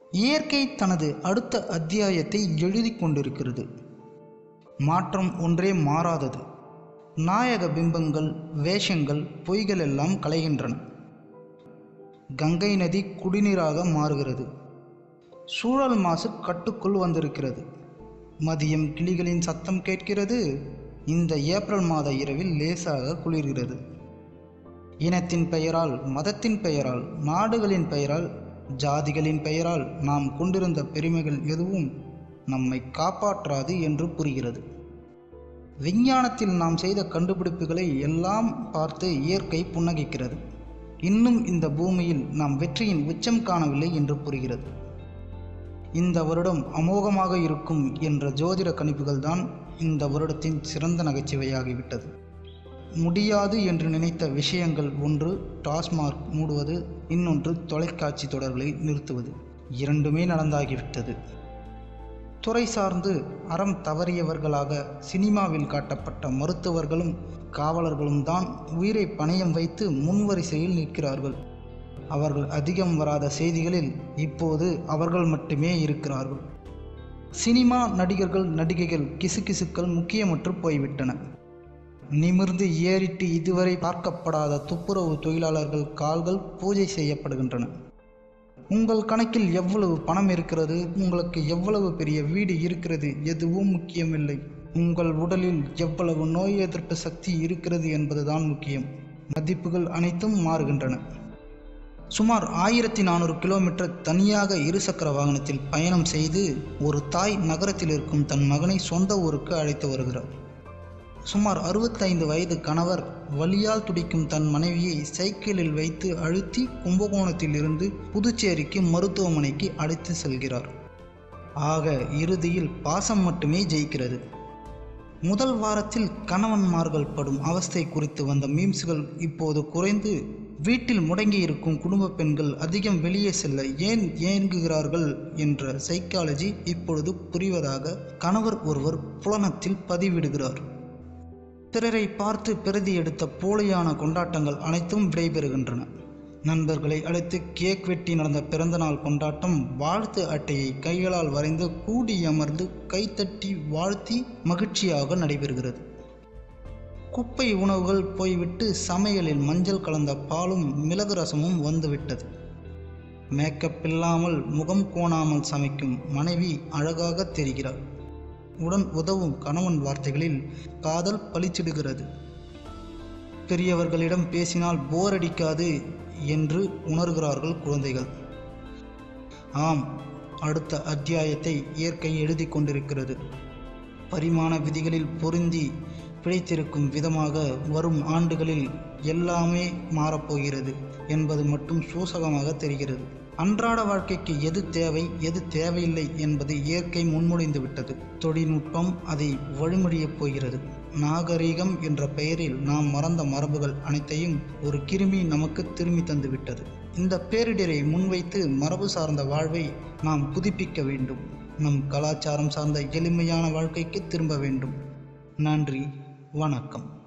இயற்கை தனது அடுத்த அத்தியாயத்தை எழுதி கொண்டிருக்கிறது மாற்றம் ஒன்றே மாறாதது நாயக பிம்பங்கள் வேஷங்கள் பொய்கள் எல்லாம் கலைகின்றன கங்கை நதி குடிநீராக மாறுகிறது சூழல் மாசு கட்டுக்குள் வந்திருக்கிறது மதியம் கிளிகளின் சத்தம் கேட்கிறது இந்த ஏப்ரல் மாத இரவில் லேசாக குளிர்கிறது இனத்தின் பெயரால் மதத்தின் பெயரால் நாடுகளின் பெயரால் ஜாதிகளின் பெயரால் நாம் கொண்டிருந்த பெருமைகள் எதுவும் நம்மை காப்பாற்றாது என்று புரிகிறது விஞ்ஞானத்தில் நாம் செய்த கண்டுபிடிப்புகளை எல்லாம் பார்த்து இயற்கை புன்னகைக்கிறது இன்னும் இந்த பூமியில் நாம் வெற்றியின் உச்சம் காணவில்லை என்று புரிகிறது இந்த வருடம் அமோகமாக இருக்கும் என்ற ஜோதிட கணிப்புகள் தான் இந்த வருடத்தின் சிறந்த நகைச்சுவையாகிவிட்டது முடியாது என்று நினைத்த விஷயங்கள் ஒன்று டாஸ்மார்க் மூடுவது இன்னொன்று தொலைக்காட்சி தொடர்களை நிறுத்துவது இரண்டுமே நடந்தாகிவிட்டது துறை சார்ந்து அறம் தவறியவர்களாக சினிமாவில் காட்டப்பட்ட மருத்துவர்களும் காவலர்களும் தான் உயிரை பணயம் வைத்து முன்வரிசையில் நிற்கிறார்கள் அவர்கள் அதிகம் வராத செய்திகளில் இப்போது அவர்கள் மட்டுமே இருக்கிறார்கள் சினிமா நடிகர்கள் நடிகைகள் கிசுகிசுக்கள் முக்கியமற்று போய்விட்டன நிமிர்ந்து ஏறிட்டு இதுவரை பார்க்கப்படாத துப்புரவு தொழிலாளர்கள் கால்கள் பூஜை செய்யப்படுகின்றன உங்கள் கணக்கில் எவ்வளவு பணம் இருக்கிறது உங்களுக்கு எவ்வளவு பெரிய வீடு இருக்கிறது எதுவும் முக்கியமில்லை உங்கள் உடலில் எவ்வளவு நோய் எதிர்ப்பு சக்தி இருக்கிறது என்பதுதான் முக்கியம் மதிப்புகள் அனைத்தும் மாறுகின்றன சுமார் ஆயிரத்தி நானூறு கிலோமீட்டர் தனியாக இருசக்கர வாகனத்தில் பயணம் செய்து ஒரு தாய் நகரத்தில் இருக்கும் தன் மகனை சொந்த ஊருக்கு அழைத்து வருகிறார் சுமார் அறுபத்தைந்து வயது கணவர் வலியால் துடிக்கும் தன் மனைவியை சைக்கிளில் வைத்து அழுத்தி கும்பகோணத்தில் இருந்து புதுச்சேரிக்கு மருத்துவமனைக்கு அழைத்து செல்கிறார் ஆக இறுதியில் பாசம் மட்டுமே ஜெயிக்கிறது முதல் வாரத்தில் கணவன்மார்கள் படும் அவஸ்தை குறித்து வந்த மீம்ஸ்கள் இப்போது குறைந்து வீட்டில் முடங்கி இருக்கும் குடும்ப பெண்கள் அதிகம் வெளியே செல்ல ஏன் ஏங்குகிறார்கள் என்ற சைக்காலஜி இப்பொழுது புரிவதாக கணவர் ஒருவர் புலனத்தில் பதிவிடுகிறார் பிறரை பார்த்து பிரதி எடுத்த போலியான கொண்டாட்டங்கள் அனைத்தும் விடைபெறுகின்றன நண்பர்களை அழைத்து கேக் வெட்டி நடந்த பிறந்தநாள் கொண்டாட்டம் வாழ்த்து அட்டையை கைகளால் வரைந்து கூடி அமர்ந்து கைத்தட்டி வாழ்த்தி மகிழ்ச்சியாக நடைபெறுகிறது குப்பை உணவுகள் போய்விட்டு சமையலில் மஞ்சள் கலந்த பாலும் மிளகு ரசமும் வந்துவிட்டது மேக்கப் இல்லாமல் முகம் கோணாமல் சமைக்கும் மனைவி அழகாக தெரிகிறார் உடன் உதவும் கணவன் வார்த்தைகளில் காதல் பளிச்சிடுகிறது பெரியவர்களிடம் பேசினால் போர் அடிக்காது என்று உணர்கிறார்கள் குழந்தைகள் ஆம் அடுத்த அத்தியாயத்தை இயற்கை எழுதி கொண்டிருக்கிறது பரிமாண விதிகளில் பொருந்தி பிழைத்திருக்கும் விதமாக வரும் ஆண்டுகளில் எல்லாமே மாறப்போகிறது என்பது மட்டும் சூசகமாக தெரிகிறது அன்றாட வாழ்க்கைக்கு எது தேவை எது தேவையில்லை என்பது இயற்கை முன்மொழிந்து விட்டது தொழில்நுட்பம் அதை வழிமொழியப் போகிறது நாகரீகம் என்ற பெயரில் நாம் மறந்த மரபுகள் அனைத்தையும் ஒரு கிருமி நமக்கு திரும்பி தந்து விட்டது இந்த பேரிடரை முன்வைத்து மரபு சார்ந்த வாழ்வை நாம் புதுப்பிக்க வேண்டும் நம் கலாச்சாரம் சார்ந்த எளிமையான வாழ்க்கைக்கு திரும்ப வேண்டும் நன்றி வணக்கம்